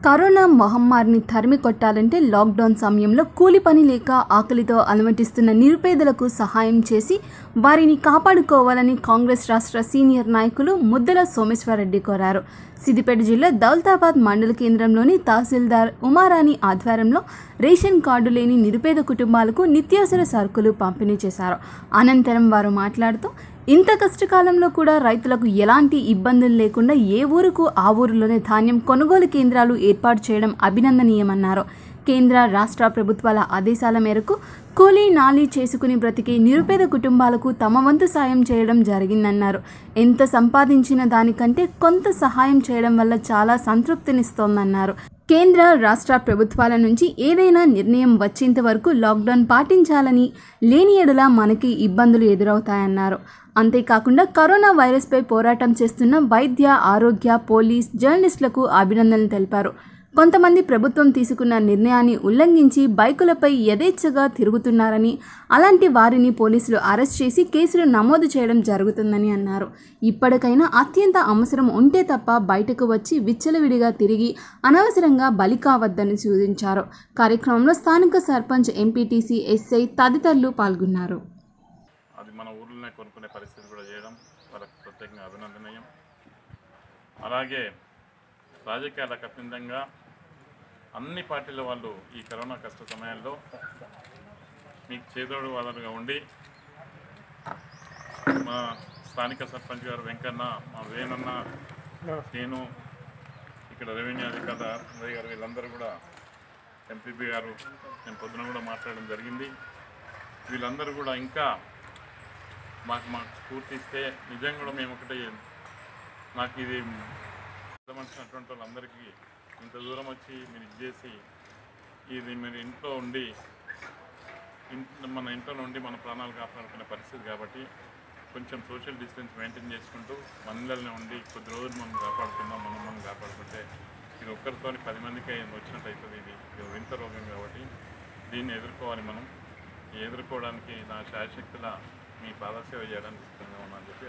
corona మహమ్మారిని తరిమి కొట్టాలంటే లాక్డౌన్ సమయంలో కూలి పని లేక ఆకలితో అలమటిస్తున్న నిరుపేదలకు సహాయం చేసి వారిని కాపాడుకోవాలని కాంగ్రెస్ రాష్ట్ర సీనియర్ నాయకులు ముద్దల సోమేశ్వరరెడ్డి కోరారు సిద్దిపేట జిల్లా దౌలతాబాద్ మండల కేంద్రంలోని తహసీల్దార్ ఉమారాణి ఆధ్వర్యంలో రేషన్ కార్డు లేని నిరుపేద కుటుంబాలకు నిత్యావసర సరుకులు పంపిణీ చేశారు అనంతరం వారు మాట్లాడుతూ ఇంత కష్టకాలంలో కూడా రైతులకు ఎలాంటి ఇబ్బందులు లేకుండా ఏ ఊరుకు ఆ ఊరిలోనే ధాన్యం కొనుగోలు కేంద్రాలు ఏర్పాటు చేయడం అభినందనీయమన్నారు కేంద్ర రాష్ట్ర ప్రభుత్వాల ఆదేశాల మేరకు కూలీ నాలీ చేసుకుని బ్రతికే నిరుపేద కుటుంబాలకు తమ వంతు సాయం చేయడం జరిగిందన్నారు ఎంత సంపాదించిన దానికంటే కొంత సహాయం చేయడం వల్ల చాలా సంతృప్తినిస్తోందన్నారు కేంద్ర రాష్ట్ర ప్రభుత్వాల నుంచి ఏదైనా నిర్ణయం వచ్చేంత వరకు లాక్డౌన్ పాటించాలని లేని ఎడల మనకి ఇబ్బందులు ఎదురవుతాయన్నారు అంతేకాకుండా కరోనా వైరస్పై పోరాటం చేస్తున్న వైద్య ఆరోగ్య పోలీస్ జర్నలిస్టులకు అభినందనలు తెలిపారు కొంతమంది ప్రభుత్వం తీసుకున్న నిర్ణయాన్ని ఉల్లంఘించి బైకులపై యథేచ్ఛగా తిరుగుతున్నారని అలాంటి వారిని పోలీసులు అరెస్ట్ చేసి కేసులు నమోదు చేయడం జరుగుతుందని అన్నారు ఇప్పటికైనా అత్యంత అవసరం ఉంటే తప్ప బయటకు వచ్చి విచ్చలవిడిగా తిరిగి అనవసరంగా బలి కావద్దని సూచించారు కార్యక్రమంలో స్థానిక సర్పంచ్ ఎంపీటీసీ ఎస్ఐ తదితరులు పాల్గొన్నారు అది మన ఊర్లోనే కొనుక్కునే పరిస్థితి కూడా చేయడం వాళ్ళకి ప్రత్యేకంగా అభినందనీయం అలాగే రాజకీయాలకు అతీతంగా అన్ని పార్టీల వాళ్ళు ఈ కరోనా కష్ట సమయాల్లో మీకు చేదోడు వాదనగా ఉండి మా స్థానిక సర్పంచ్ గారు వెంకన్న మా వేణన్న నేను ఇక్కడ రెవెన్యూ అధికారి రవి గారు వీళ్ళందరూ కూడా ఎంపీపీ గారు నేను పొద్దున కూడా మాట్లాడడం జరిగింది వీళ్ళందరూ కూడా ఇంకా మాకు మాకు స్ఫూర్తి ఇస్తే నిజంగా కూడా మేము ఒకటి నాకు ఇది మనిషినటువంటి వాళ్ళందరికీ ఇంత దూరం వచ్చి మీరు ఇది చేసి ఇది మీరు ఇంట్లో ఉండి ఇన్- మన ఇంట్లో నుండి మన ప్రాణాలు కాపాడుకునే పరిస్థితి కాబట్టి కొంచెం సోషల్ డిస్టెన్స్ మెయింటైన్ చేసుకుంటూ మన ఇళ్ళనే ఉండి కొద్ది రోజులు మనం కాపాడుకుందాం మనం మనం కాపాడుకుంటే ఇది ఒక్కరితో పది మందికి వచ్చినట్టు అవుతుంది ఇది ఇది వింత రోగం కాబట్టి దీన్ని ఎదుర్కోవాలి మనం ఈ ఎదుర్కోవడానికి నా శాయశక్తుల మీ పాదసేవ చేయడానికి సిద్ధంగా ఉన్నాను చెప్పి